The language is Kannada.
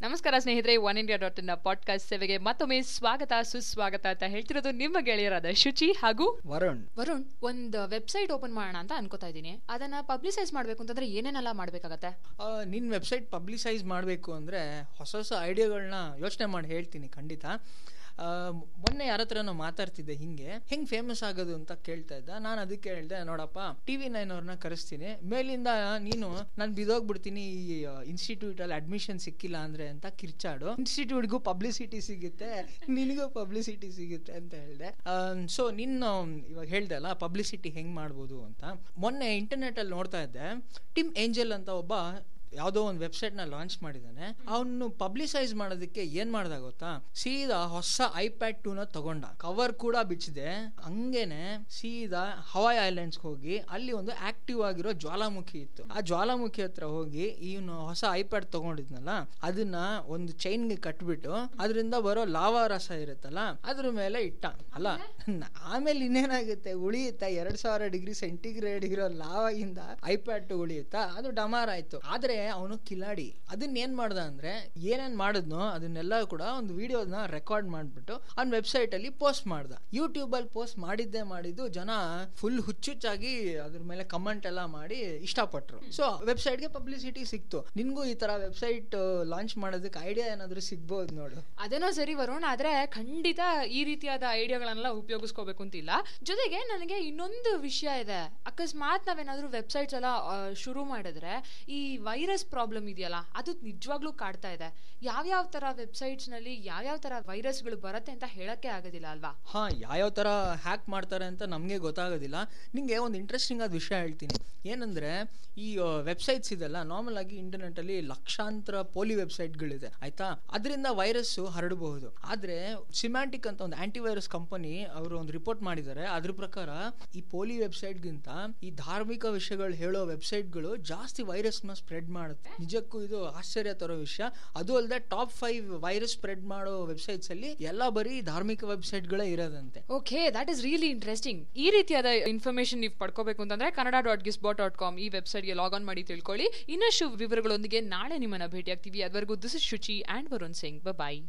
ನಮಸ್ಕಾರ ಸ್ನೇಹಿತರೆ one India dot in podcast ಸೇವೆಗೆ ಮತ್ತೊಮ್ಮೆ ಸ್ವಾಗತ ಸುಸ್ವಾಗತ ಅಂತ ಹೇಳ್ತಿರೋದು ನಿಮ್ಮ ಗೆಳೆಯರಾದ ಶುಚಿ ಹಾಗೂ ವರುಣ್ ವರುಣ್ ಒಂದು ವೆಬ್ಸೈಟ್ ಓಪನ್ ಮಾಡೋಣ ಅಂತ ಅನ್ಕೋತಾ ಇದ್ದೀನಿ ಅದನ್ನ ಪಬ್ಲಿಸೈಸ್ ಮಾಡ್ಬೇಕು ಅಂತಂದ್ರೆ ಏನೇನೆಲ್ಲ ಮಾಡ್ಬೇಕಾಗತ್ತೆ ಆ, ನಿನ್ ವೆಬ್ಸೈಟ್ ಪಬ್ಲಿಸೈಸ್ ಮಾಡಬೇಕು ಅಂದ್ರೆ ಹೊಸ ಹೊಸ ಐಡಿಯಾಗಳನ್ನ ಯೋಚನೆ ಮಾಡಿ ಹೇಳ್ತೀನಿ ಖಂಡಿತ ಆ, ಮೊನ್ನೆ ಯಾರ ಹತ್ರನೋ ಮಾತಾಡ್ತಿದ್ದೆ ಹಿಂಗೆ ಹೆಂಗ್ ಫೇಮಸ್ ಆಗೋದು ಅಂತ ಕೇಳ್ತಾ ಇದ್ದ ನಾನು ಅದಕ್ಕೆ ಹೇಳ್ದೆ ನೋಡಪ್ಪ ಟಿ ವಿ ನೈನ್ ಅವ್ರನ್ನ ಕರೆಸ್ತೀನಿ ಮೇಲಿಂದ ನೀನು ನಾನು ಬಿದೋಗ್ಬಿಡ್ತೀನಿ ಈ ಇನ್ಸ್ಟಿಟ್ಯೂಟ್ ಅಲ್ಲಿ ಅಡ್ಮಿಷನ್ ಸಿಕ್ಕಿಲ್ಲ ಅಂದ್ರೆ ಅಂತ ಕಿರ್ಚಾಡು ಇನ್ಸ್ಟಿಟ್ಯೂಟ್ಗೂ ಪಬ್ಲಿಸಿಟಿ ಸಿಗುತ್ತೆ ನಿನಗೂ ಪಬ್ಲಿಸಿಟಿ ಸಿಗುತ್ತೆ ಅಂತ ಹೇಳ್ದೆ ಸೊ ನಿನ್ನ ಇವಾಗ ಹೇಳ್ದೆ ಅಲ್ಲ ಪಬ್ಲಿಸಿಟಿ ಹೆಂಗ್ ಮಾಡ್ಬೋದು ಅಂತ ಮೊನ್ನೆ ಇಂಟರ್ನೆಟ್ ಅಲ್ಲಿ ನೋಡ್ತಾ ಇದ್ದೆ ಟಿಮ್ ಏಂಜಲ್ ಅಂತ ಒಬ್ಬ ಯಾವುದೋ ಒಂದು ವೆಬ್ಸೈಟ್ ನ ಲಾಂಚ್ ಮಾಡಿದ್ದಾನೆ ಅವನು ಪಬ್ಲಿಸೈಸ್ ಮಾಡೋದಕ್ಕೆ ಏನ್ ಮಾಡ್ದ ಗೊತ್ತಾ ಸೀದಾ ಹೊಸ ಐಪ್ಯಾಡ್ ಟೂನ ತಗೊಂಡ ಕವರ್ ಕೂಡ ಬಿಚ್ಚಿದೆ ಹಂಗೇನೆ ಸೀದಾ ಹವಾಯ್ ಐಲ್ಯಾಂಡ್ಸ್ ಹೋಗಿ ಅಲ್ಲಿ ಒಂದು ಆಕ್ಟಿವ್ ಆಗಿರೋ ಜ್ವಾಲಾಮುಖಿ ಇತ್ತು ಆ ಜ್ವಾಲಾಮುಖಿ ಹತ್ರ ಹೋಗಿ ಇವನು ಹೊಸ ಐಪ್ಯಾಡ್ ತಗೊಂಡಿದ್ನಲ್ಲ ಅದನ್ನ ಒಂದು ಚೈನ್ಗೆ ಕಟ್ಬಿಟ್ಟು ಅದರಿಂದ ಬರೋ ಲಾವಾ ರಸ ಇರುತ್ತಲ್ಲ ಅದ್ರ ಮೇಲೆ ಇಟ್ಟ ಅಲ್ಲ ಆಮೇಲೆ ಇನ್ನೇನಾಗುತ್ತೆ ಉಳಿಯುತ್ತಾ ಎರಡ್ ಸಾವಿರ ಡಿಗ್ರಿ ಸೆಂಟಿಗ್ರೇಡ್ ಇರೋ ಲಾವಾಗಿಂದ ಐಪ್ಯಾಡ್ ಉಳಿಯುತ್ತಾ ಅದು ಡಮಾರ್ ಆಯ್ತು ಆದ್ರೆ ಅವನು ಕಿಲಾಡಿ ಅದನ್ನ ಏನ್ ಮಾಡ್ದ ಅಂದ್ರೆ ಏನೇನ್ ಮಾಡಿದ್ನೋ ಅದನ್ನೆಲ್ಲ ಕೂಡ ಒಂದು ವಿಡಿಯೋನ ರೆಕಾರ್ಡ್ ಮಾಡ್ಬಿಟ್ಟು ಅವ್ನ ವೆಬ್ಸೈಟ್ ಅಲ್ಲಿ ಪೋಸ್ಟ್ ಮಾಡ್ದ ಯೂಟ್ಯೂಬ್ ಅಲ್ಲಿ ಪೋಸ್ಟ್ ಮಾಡಿದ್ದೇ ಮಾಡಿದ್ದು ಜನ ಫುಲ್ ಹುಚ್ಚುಚ್ಚಾಗಿ ಅದ್ರ ಮೇಲೆ ಕಮೆಂಟ್ ಎಲ್ಲ ಮಾಡಿ ಇಷ್ಟಪಟ್ರು ಸೊ ವೆಬ್ಸೈಟ್ ಗೆ ಪಬ್ಲಿಸಿಟಿ ಸಿಕ್ತು ನಿನ್ಗೂ ಈ ತರ ವೆಬ್ಸೈಟ್ ಲಾಂಚ್ ಮಾಡೋದಕ್ಕೆ ಐಡಿಯಾ ಏನಾದ್ರು ಸಿಗ್ಬೋದು ನೋಡು ಅದೇನೋ ಸರಿ ವರುಣ್ ಆದ್ರೆ ಖಂಡಿತ ಈ ರೀತಿಯಾದ ಐಡಿಯಾಗಳನ್ನೆಲ್ಲ ಉಪಯೋಗಿಸ್ಕೋಬೇಕು ಅಂತಿಲ್ಲ ಜೊತೆಗೆ ನನಗೆ ಇನ್ನೊಂದು ವಿಷಯ ಇದೆ ಅಕಸ್ಮಾತ್ ನಾವೇನಾದ್ರೂ ವೆಬ್ಸೈಟ್ಸ್ ಎಲ್ಲ ಆ, ಶುರು ಮಾಡಿದ್ರೆ ಈ ವೈರಸ್ ಪ್ರಾಬ್ಲಮ್ ಇದೆಯಲ್ಲ ಅದು ನಿಜವಾಗ್ಲೂ ಕಾಡ್ತಾ ಇದೆ ಯಾವ್ಯಾವ ತರ ವೆಬ್ಸೈಟ್ಸ್ ನಲ್ಲಿ ಯಾವ್ಯಾವ ತರ ವೈರಸ್ಗಳು ಬರುತ್ತೆ ಅಂತ ಹೇಳಕ್ಕೆ ಆಗೋದಿಲ್ಲ ಅಲ್ವಾ ಹಾ ಯಾವ್ಯಾವ ತರ ಹ್ಯಾಕ್ ಮಾಡ್ತಾರೆ ಅಂತ ನಮಗೆ ಗೊತ್ತಾಗೋದಿಲ್ಲ ನಿಂಗೆ ಒಂದು ಇಂಟ್ರೆಸ್ಟಿಂಗ್ ಆದ ವಿಷಯ ಹೇಳ್ತೀನಿ ಏನಂದ್ರೆ ಈ ವೆಬ್ಸೈಟ್ಸ್ ಇದೆಲ್ಲ ನಾರ್ಮಲ್ ಆಗಿ ಇಂಟರ್ನೆಟ್ ಅಲ್ಲಿ ಲಕ್ಷಾಂತರ ಪೋಲಿ ವೆಬ್ಸೈಟ್ಗಳಿದೆ ಆಯ್ತಾ ಅದರಿಂದ ವೈರಸ್ ಹರಡಬಹುದು ಆದ್ರೆ ಸಿಮ್ಯಾಂಟಿಕ್ ಅಂತ ಒಂದು ಆಂಟಿ ವೈರಸ್ ಕಂಪನಿ ಅವರು ಒಂದು ರಿಪೋರ್ಟ್ ಮಾಡಿದ್ದಾರೆ ಅದ್ರ ಪ್ರಕಾರ ಈ ಪೋಲಿ ವೆಬ್ಸೈಟ್ ಗಿಂತ ಈ ಧಾರ್ಮಿಕ ವಿಷಯಗಳು ಹೇಳೋ ವೆಬ್ಸೈಟ್ಗಳು ಜಾಸ್ತಿ ವೈರಸ್ ನ ಸ್ಪ್ರೆಡ್ ಮಾಡುತ್ತೆ ನಿಜಕ್ಕೂ ಇದು ಆಶ್ಚರ್ಯ ತರೋ ವಿಷಯ ಅದು ಅಲ್ಲದೆ ಟಾಪ್ ಫೈವ್ ವೈರಸ್ ಸ್ಪ್ರೆಡ್ ಮಾಡೋ ವೆಬ್ಸೈಟ್ಸ್ ಅಲ್ಲಿ ಎಲ್ಲ ಬರೀ ಧಾರ್ಮಿಕ ವೆಬ್ಸೈಟ್ಗಳೇ ಇರೋದಂತೆ okay that is really interesting ಈ ರೀತಿಯಾದ ಇನ್ಫಾರ್ಮೇಶನ್ ನೀವು ಪಡ್ಕೋಬೇಕು ಅಂತಂದ್ರೆ Kannada dot gizbot dot com ಈ ವೆಬ್ಸೈಟ್ಗೆ ಲಾಗ್ ಆನ್ ಮಾಡಿ ತಿಳ್ಕೊಳ್ಳಿ ಇನ್ನಷ್ಟು ವಿವರಗಳೊಂದಿಗೆ ನಾಳೆ ನಿಮ್ಮನ್ನ ಭೇಟಿಯಾಗ್ತೀವಿ ಅದುವರೆಗೂ this is Shuchi and Varun Singh bye